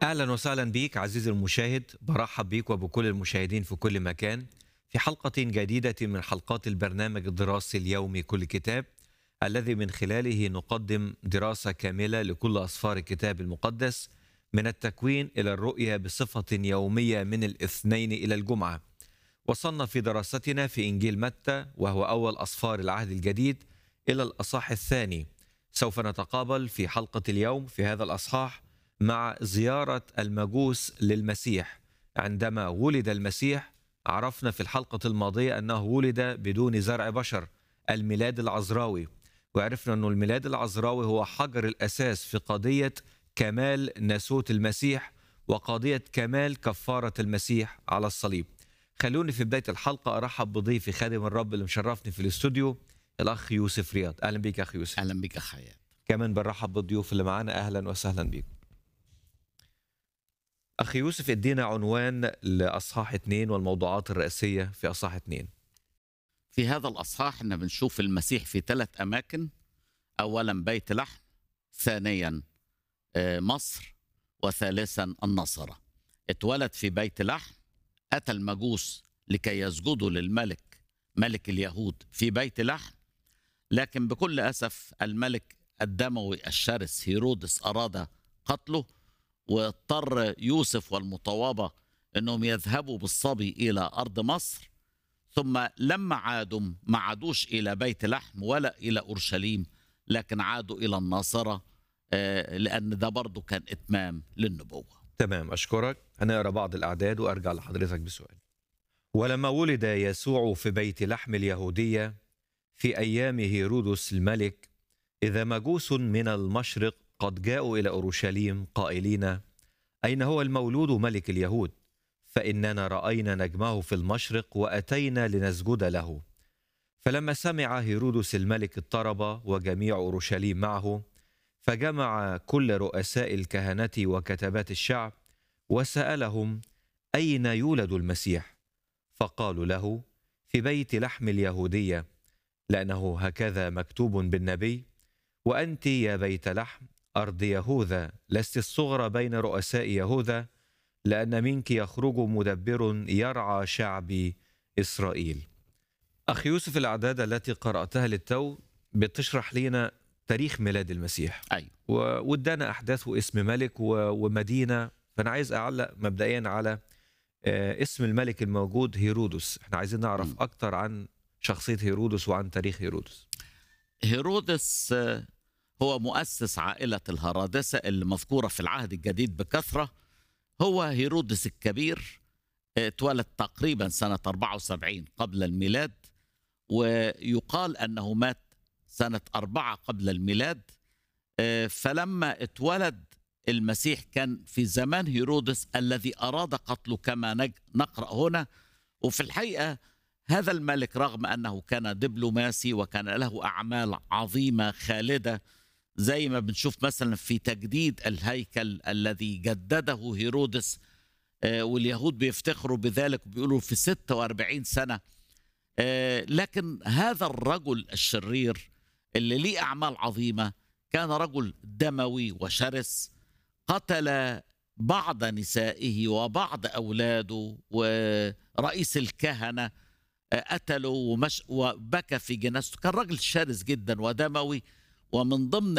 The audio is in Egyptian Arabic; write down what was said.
اهلا وسهلا بيك عزيزي المشاهد برحب بيك وبكل المشاهدين في كل مكان في حلقه جديده من حلقات البرنامج الدراسي اليومي كل كتاب الذي من خلاله نقدم دراسه كامله لكل اسفار الكتاب المقدس من التكوين الى الرؤيه بصفه يوميه من الاثنين الى الجمعه وصلنا في دراستنا في انجيل متى وهو اول اسفار العهد الجديد الى الاصحاح الثاني سوف نتقابل في حلقه اليوم في هذا الاصحاح مع زيارة المجوس للمسيح عندما ولد المسيح عرفنا في الحلقة الماضية أنه ولد بدون زرع بشر الميلاد العذراوي وعرفنا أن الميلاد العذراوي هو حجر الأساس في قضية كمال ناسوت المسيح وقضية كمال كفارة المسيح على الصليب خلوني في بداية الحلقة أرحب بضيفي خادم الرب اللي مشرفني في الاستوديو الأخ يوسف رياض أهلا بك يا أخي يوسف اهلا بك اخ حياة كمان بنرحب بالضيوف اللي معانا أهلا وسهلا بكم أخي يوسف ادينا عنوان لأصحاح اثنين والموضوعات الرئيسية في أصحاح اثنين في هذا الاصحاح احنا بنشوف المسيح في ثلاث اماكن اولا بيت لحم ثانيا آه، مصر وثالثا النصره اتولد في بيت لحم اتى المجوس لكي يسجدوا للملك ملك اليهود في بيت لحم لكن بكل اسف الملك الدموي الشرس هيرودس اراد قتله واضطر يوسف والمطوبه انهم يذهبوا بالصبي الى ارض مصر ثم لما عادوا ما عادوش الى بيت لحم ولا الى اورشليم لكن عادوا الى الناصره آه، لان ده برضه كان اتمام للنبوه تمام أشكرك هنقرأ بعض الأعداد وأرجع لحضرتك بسؤال ولما ولد يسوع في بيت لحم اليهودية في أيام هيرودس الملك إذا مجوس من المشرق قد جاءوا إلى أورشليم قائلين أين هو المولود ملك اليهود فإننا رأينا نجمه في المشرق وأتينا لنسجد له فلما سمع هيرودس الملك اضطرب وجميع أورشليم معه فجمع كل رؤساء الكهنة وكتبات الشعب وسألهم أين يولد المسيح فقالوا له في بيت لحم اليهودية لأنه هكذا مكتوب بالنبي وأنت يا بيت لحم أرض يهوذا لست الصغرى بين رؤساء يهوذا لأن منك يخرج مدبر يرعى شعبي إسرائيل أخي يوسف الأعداد التي قرأتها للتو بتشرح لنا تاريخ ميلاد المسيح ايوه و- وادانا أحداث واسم ملك و- ومدينة فأنا عايز أعلق مبدئيا على آه، اسم الملك الموجود هيرودس احنا عايزين نعرف مم. أكتر عن شخصية هيرودس وعن تاريخ هيرودس هيرودس آه، هو مؤسس عائله الهرادسه اللي مذكوره في العهد الجديد بكثره هو هيرودس الكبير آه، اتولد تقريبا سنه 74 قبل الميلاد ويقال انه مات سنه أربعة قبل الميلاد آه، فلما اتولد المسيح كان في زمان هيرودس الذي اراد قتله كما نج- نقرا هنا وفي الحقيقه هذا الملك رغم انه كان دبلوماسي وكان له اعمال عظيمه خالده زي ما بنشوف مثلا في تجديد الهيكل الذي جدده هيرودس آه، واليهود بيفتخروا بذلك وبيقولوا في 46 سنه آه، لكن هذا الرجل الشرير اللي ليه اعمال عظيمه كان رجل دموي وشرس قتل بعض نسائه وبعض اولاده ورئيس الكهنه قتله ومش وبكى في جنازته كان راجل شرس جدا ودموي ومن ضمن